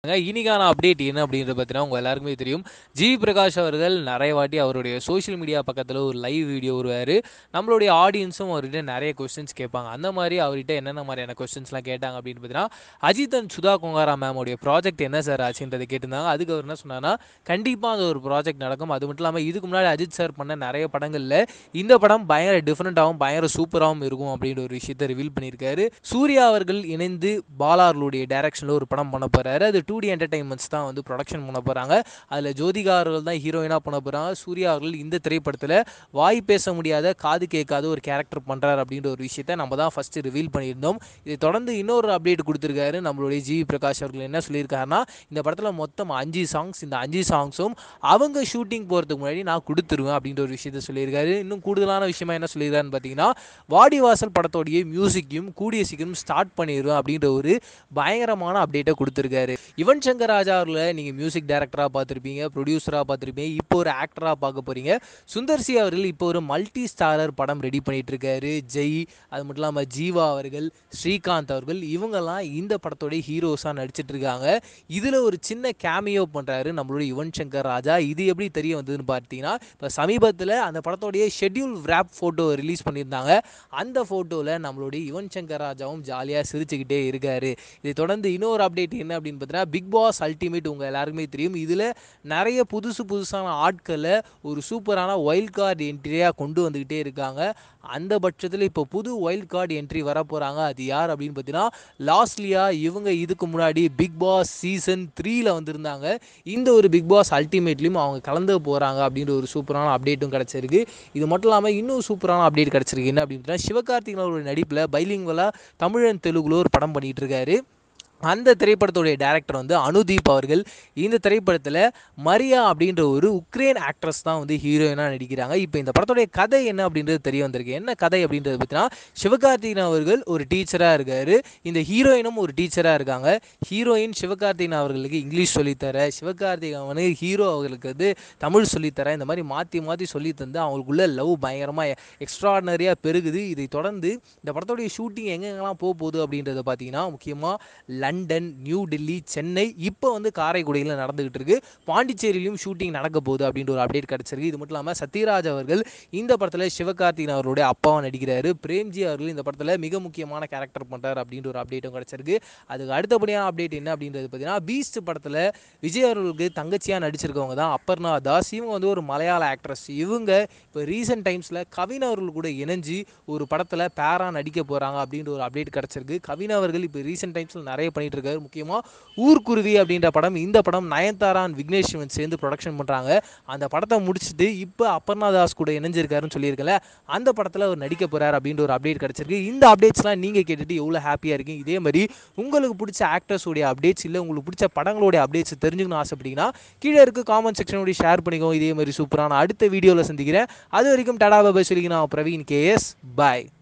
இன்னைக்கான அப்டேட் என்ன அப்படின்றத பார்த்தீங்கன்னா உங்கள் எல்லாருக்குமே தெரியும் ஜி பிரகாஷ் அவர்கள் நிறைய வாட்டி அவருடைய சோஷியல் மீடியா பக்கத்தில் ஒரு லைவ் வீடியோ வருவார் நம்மளுடைய ஆடியன்ஸும் அவர்கிட்ட நிறைய கொஸ்டின்ஸ் கேட்பாங்க அந்த மாதிரி அவர்கிட்ட என்னென்ன மாதிரியான கொஸ்டின்ஸ்லாம் கேட்டாங்க அப்படின்னு பார்த்தீங்கன்னா அஜித் அண்ட் சுதா கொங்காரா மேமோடைய ப்ராஜெக்ட் என்ன சார் ஆச்சுன்றதை கேட்டிருந்தாங்க அதுக்கு அவர் என்ன சொன்னார்னா கண்டிப்பாக அந்த ஒரு ப்ராஜெக்ட் நடக்கும் அது மட்டும் இல்லாமல் இதுக்கு முன்னாடி அஜித் சார் பண்ண நிறைய படங்களில் இந்த படம் பயங்கர டிஃப்ரெண்ட்டாகவும் பயங்கர சூப்பராகவும் இருக்கும் அப்படின்ற ஒரு விஷயத்தை ரிவீல் பண்ணியிருக்காரு சூர்யா அவர்கள் இணைந்து பாலார்களுடைய டைரக்ஷனில் ஒரு படம் பண்ண போகிறாரு அது டூ டி என்டர்டைன்மெண்ட்ஸ் தான் வந்து ப்ரொடக்ஷன் பண்ண போகிறாங்க அதில் ஜோதிகா அவர்கள் தான் ஹீரோயினாக பண்ண போகிறாங்க சூர்யா அவர்கள் இந்த திரைப்படத்தில் வாய் பேச முடியாத காது கேட்காத ஒரு கேரக்டர் பண்ணுறாரு அப்படின்ற ஒரு விஷயத்தை நம்ம தான் ஃபஸ்ட்டு ரிவீல் பண்ணியிருந்தோம் இதை தொடர்ந்து இன்னொரு அப்டேட் கொடுத்துருக்காரு நம்மளுடைய ஜிவி பிரகாஷ் அவர்கள் என்ன சொல்லியிருக்காருன்னா இந்த படத்தில் மொத்தம் அஞ்சு சாங்ஸ் இந்த அஞ்சு சாங்ஸும் அவங்க ஷூட்டிங் போகிறதுக்கு முன்னாடி நான் கொடுத்துருவேன் அப்படின்ற ஒரு விஷயத்த சொல்லியிருக்காரு இன்னும் கூடுதலான விஷயமா என்ன சொல்லியிருக்காருன்னு பார்த்தீங்கன்னா வாடிவாசல் படத்தோடைய மியூசிக்கையும் கூடிய சீக்கிரம் ஸ்டார்ட் பண்ணிடுவேன் அப்படின்ற ஒரு பயங்கரமான அப்டேட்டை கொடுத்துருக்காரு யுவன் சங்கர் ராஜா அவர்களை நீங்கள் மியூசிக் டைரக்டராக பார்த்துருப்பீங்க ப்ரொடியூசராக பார்த்துருப்பீங்க இப்போ ஒரு ஆக்டராக பார்க்க போகிறீங்க சுந்தர்சி அவர்கள் இப்போ ஒரு மல்டி ஸ்டாரர் படம் ரெடி பண்ணிட்டு இருக்காரு ஜெய் அது மட்டும் இல்லாமல் ஜீவா அவர்கள் ஸ்ரீகாந்த் அவர்கள் இவங்கெல்லாம் இந்த படத்தோடைய ஹீரோஸாக நடிச்சிட்டு இருக்காங்க இதில் ஒரு சின்ன கேமியோ பண்ணுறாரு நம்மளுடைய யுவன் சங்கர் ராஜா இது எப்படி தெரிய வந்ததுன்னு பார்த்தீங்கன்னா இப்போ சமீபத்தில் அந்த படத்தோடைய ஷெட்யூல் ரேப் ஃபோட்டோ ரிலீஸ் பண்ணியிருந்தாங்க அந்த ஃபோட்டோவில் நம்மளுடைய யுவன் சங்கர் ராஜாவும் ஜாலியாக சிரிச்சுக்கிட்டே இருக்காரு இதை தொடர்ந்து இன்னொரு அப்டேட் என்ன அப்படின்னு பார்த்தீங்கன்னா பிக் பாஸ் அல்டிமேட் உங்கள் எல்லாருக்குமே தெரியும் இதில் நிறைய புதுசு புதுசான ஆட்களை ஒரு சூப்பரான வைல்ட் கார்டு என்ட்ரியாக கொண்டு வந்துக்கிட்டே இருக்காங்க அந்த பட்சத்தில் இப்போ புது வைல்ட் கார்டு என்ட்ரி வர போகிறாங்க அது யார் அப்படின்னு பார்த்தீங்கன்னா லாஸ்ட்லியா இவங்க இதுக்கு முன்னாடி பிக் பாஸ் சீசன் த்ரீல வந்திருந்தாங்க இந்த ஒரு பிக் பாஸ் அல்டிமேட்லையும் அவங்க கலந்து போகிறாங்க அப்படின்ற ஒரு சூப்பரான அப்டேட்டும் கிடச்சிருக்கு இது மட்டும் இல்லாமல் இன்னும் சூப்பரான அப்டேட் கிடச்சிருக்கு என்ன அப்படின்னு பார்த்தீங்கன்னா சிவகார்த்திகன் அவருடைய நடிப்பில் பைலிங்குவலாக தமிழன் தெலுங்குல ஒரு படம் பண்ணிட்டு இருக்காரு அந்த திரைப்படத்துடைய டேரக்டர் வந்து அனுதீப் அவர்கள் இந்த திரைப்படத்தில் மரியா அப்படின்ற ஒரு உக்ரைன் ஆக்ட்ரஸ் தான் வந்து ஹீரோயினாக நடிக்கிறாங்க இப்போ இந்த படத்துடைய கதை என்ன அப்படின்றது தெரிய வந்திருக்கு என்ன கதை அப்படின்றது பார்த்தீங்கன்னா சிவகார்த்திகேயன் அவர்கள் ஒரு டீச்சராக இருக்கார் இந்த ஹீரோயினும் ஒரு டீச்சராக இருக்காங்க ஹீரோயின் சிவகார்த்திகேயன் அவர்களுக்கு இங்கிலீஷ் சொல்லித்தர சிவகார்த்திகேயன் ஹீரோ அவர்களுக்கு வந்து தமிழ் சொல்லித்தர இந்த மாதிரி மாற்றி மாற்றி சொல்லி தந்து அவங்களுக்குள்ள லவ் பயங்கரமாக எக்ஸ்ட்ராடனரியாக பெருகுது இதை தொடர்ந்து இந்த படத்துடைய ஷூட்டிங் எங்கெங்கெல்லாம் போக போகுது அப்படின்றத பார்த்தீங்கன்னா முக்கியமாக லண்டன் நியூ டெல்லி சென்னை இப்போ வந்து காரைக்குடியில் நடந்துகிட்டு இருக்கு பாண்டிச்சேரியிலும் ஷூட்டிங் நடக்க போகுது அப்படின்ற ஒரு அப்டேட் கிடச்சிருக்கு இது மட்டும் இல்லாமல் சத்யராஜ் அவர்கள் இந்த படத்தில் சிவகார்த்திகேயன் அவருடைய அப்பாவை நடிக்கிறாரு பிரேம்ஜி அவர்கள் இந்த படத்தில் மிக முக்கியமான கேரக்டர் பண்ணுறாரு அப்படின்ற ஒரு அப்டேட்டும் கிடச்சிருக்கு அதுக்கு அடுத்தபடியான அப்டேட் என்ன அப்படின்றது பார்த்தீங்கன்னா பீஸ்ட் படத்தில் விஜய் அவர்களுக்கு தங்கச்சியாக நடிச்சிருக்கவங்க தான் அப்பர்ணா தாஸ் இவங்க வந்து ஒரு மலையாள ஆக்ட்ரஸ் இவங்க இப்போ ரீசெண்ட் டைம்ஸில் கவின் அவர்கள் கூட இணைஞ்சு ஒரு படத்தில் பேரா நடிக்க போகிறாங்க அப்படின்ற ஒரு அப்டேட் கிடச்சிருக்கு கவின் அவர்கள் இப்போ ரீசெண்ட் டைம்ஸில் நிறைய பண்ணிட்டு இருக்காரு முக்கியமாக ஊர்க்குருவி அப்படின்ற படம் இந்த படம் நயன்தாரா and விக்னேஷ் சிவன் சேர்ந்து ப்ரொடக்ஷன் பண்ணுறாங்க அந்த படத்தை முடிச்சுட்டு இப்போ அப்பர்ணா தாஸ் கூட இணைஞ்சிருக்காருன்னு சொல்லியிருக்கல அந்த படத்தில் அவர் நடிக்க போகிறார் அப்படின்ற ஒரு அப்டேட் கிடச்சிருக்கு இந்த அப்டேட்ஸ்லாம் நீங்கள் கேட்டுட்டு எவ்வளோ ஹாப்பியாக இருக்கீங்க இதே மாதிரி உங்களுக்கு பிடிச்ச ஆக்டர்ஸோடைய அப்டேட்ஸ் இல்லை உங்களுக்கு பிடிச்ச படங்களுடைய அப்டேட்ஸ் தெரிஞ்சுக்கணும்னு ஆசைப்பட்டீங்கன்னா கீழே இருக்க காமெண்ட் செக்ஷனோட ஷேர் பண்ணிக்கோ இதே மாதிரி சூப்பரான அடுத்த வீடியோவில் சந்திக்கிறேன் அது வரைக்கும் டடா பாபாய் சொல்லி நான் பிரவீன் கேஎஸ் பாய்